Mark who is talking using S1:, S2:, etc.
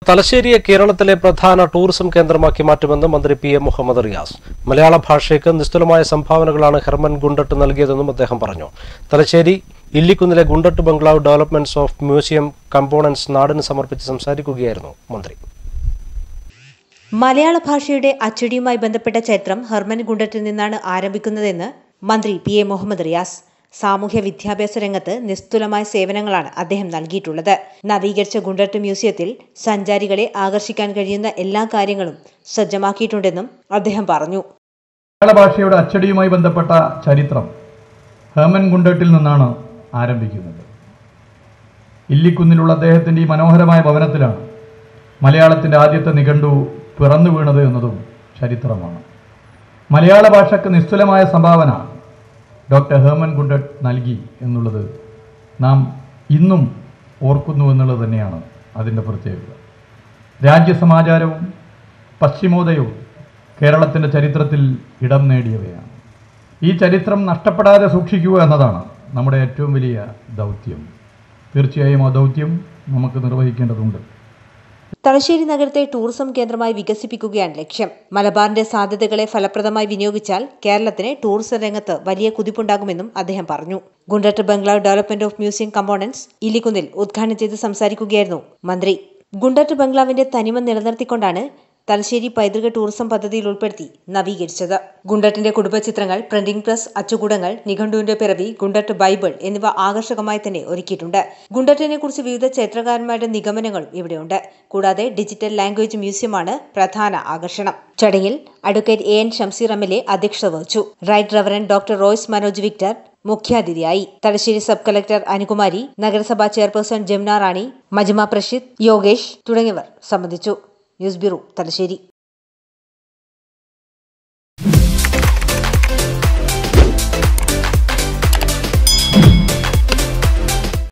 S1: തലശ്ശേരിയെ കേരളത്തിലെ പ്രധാന ടൂറിസം കേന്ദ്രമാക്കി മാറ്റുമെന്ന് മന്ത്രി പി എം മുഹമ്മദ് റിയാസ് മലയാള ഭാഷയ്ക്ക് നിസ്തുലമായ സംഭാവനകളാണ് ഹെർമൻ ഗുണ്ടട്ട് നൽകിയതെന്നും അദ്ദേഹം പറഞ്ഞു തലശ്ശേരി ഇല്ലിക്കുന്നിലെ ഗുണ്ടട്ട് ബംഗ്ലാവ് ഡെവലപ്മെന്റ്സ് ഓഫ് മ്യൂസിയം കമ്പോണൻസ് നാടിന് സമർപ്പിച്ച് സംസാരിക്കുകയായിരുന്നു മന്ത്രി
S2: മലയാള ഭാഷയുടെ അച്ചടിയുമായി ബന്ധപ്പെട്ട ചരിത്രം ഹെർമൻ ഗുണ്ടറ്റിൽ നിന്നാണ് ആരംഭിക്കുന്നതെന്ന് മന്ത്രി പി എ മുഹമ്മദ് റിയാസ് സാമൂഹ്യ വിദ്യാഭ്യാസ രംഗത്ത് നിസ്തുലമായ സേവനങ്ങളാണ് അദ്ദേഹം നൽകിയിട്ടുള്ളത് നവീകരിച്ച ഗുണ്ടട്ട് മ്യൂസിയത്തിൽ സഞ്ചാരികളെ ആകർഷിക്കാൻ കഴിയുന്ന എല്ലാ കാര്യങ്ങളും സജ്ജമാക്കിയിട്ടുണ്ടെന്നും അദ്ദേഹം പറഞ്ഞു
S3: മലയാള ഭാഷയുടെ അച്ചടിയുമായി ബന്ധപ്പെട്ട ചരിത്രം ഹേമൻ ഗുണ്ടട്ടിൽ നിന്നാണ് ആരംഭിക്കുന്നത് ഇല്ലിക്കുന്നിലുള്ള അദ്ദേഹത്തിൻ്റെ ഈ മനോഹരമായ ഭവനത്തിലാണ് മലയാളത്തിൻ്റെ ആദ്യത്തെ നിഘണ്ടു പിറന്നു വീണത് എന്നതും ചരിത്രമാണ് മലയാള ഭാഷയ്ക്ക് നിസ്തുലമായ സംഭാവന ഡോക്ടർ ഹേമൻ ഗുണ്ടട്ട് നൽകി എന്നുള്ളത് നാം ഇന്നും ഓർക്കുന്നു എന്നുള്ളത് തന്നെയാണ് അതിൻ്റെ പ്രത്യേകത രാജ്യസമാചാരവും പശ്ചിമോദയവും കേരളത്തിൻ്റെ ചരിത്രത്തിൽ ഇടം നേടിയവയാണ് ഈ ചരിത്രം നഷ്ടപ്പെടാതെ സൂക്ഷിക്കുക എന്നതാണ് നമ്മുടെ ഏറ്റവും വലിയ ദൗത്യം തീർച്ചയായും ആ ദൗത്യം നമുക്ക് നിർവഹിക്കേണ്ടതുണ്ട്
S2: തലശ്ശേരി നഗരത്തെ ടൂറിസം കേന്ദ്രമായി വികസിപ്പിക്കുകയാണ് ലക്ഷ്യം മലബാറിന്റെ സാധ്യതകളെ ഫലപ്രദമായി വിനിയോഗിച്ചാൽ കേരളത്തിന് ടൂറിസം രംഗത്ത് വലിയ കുതിപ്പുണ്ടാകുമെന്നും അദ്ദേഹം പറഞ്ഞു ഗുണ്ടട്ട് ബംഗ്ലാവ് ഡെവലപ്മെന്റ് ഓഫ് മ്യൂസിയം കമ്പോണൻസ് ഇല്ലിക്കുന്നിൽ ഉദ്ഘാടനം ചെയ്ത് സംസാരിക്കുകയായിരുന്നു മന്ത്രി ഗുണ്ടട്ട് ബംഗ്ലാവിന്റെ തനിമ നിലനിർത്തിക്കൊണ്ടാണ് തലശ്ശേരി പൈതൃക ടൂറിസം പദ്ധതിയിൽ ഉൾപ്പെടുത്തി നവീകരിച്ചത് ഗുണ്ടട്ടിന്റെ കുടുംബചിത്രങ്ങൾ പ്രിന്റിംഗ് പ്രസ് അച്ചുകൂടങ്ങൾ നിഘണ്ടുവിന്റെ പിറവി ഗുണ്ടട്ട് ബൈബിൾ എന്നിവ ആകർഷകമായി തന്നെ ഒരുക്കിയിട്ടുണ്ട് ഗുണ്ടട്ടിനെ കുറിച്ച് വിവിധ ചരിത്രകാരന്മാരുടെ നിഗമനങ്ങളും ഇവിടെയുണ്ട് കൂടാതെ ഡിജിറ്റൽ ലാംഗ്വേജ് മ്യൂസിയമാണ് പ്രധാന ആകർഷണം ചടങ്ങിൽ advocate A N Shamseer M L A അധ്യക്ഷത വഹിച്ചു right reverend doctor Royce Manoj Victor മുഖ്യാതിഥിയായി തലശ്ശേരി സബ് കളക്ടർ അനുകുമാരി നഗരസഭാ ചെയർപേഴ്സൺ ജമുന റാണി മജ്മ പ്രഷിദ് യോഗേഷ് തുടങ്ങിയവർ സംബന്ധിച്ചു ന്യൂസ് ബ്യൂറോ തലശ്ശേരി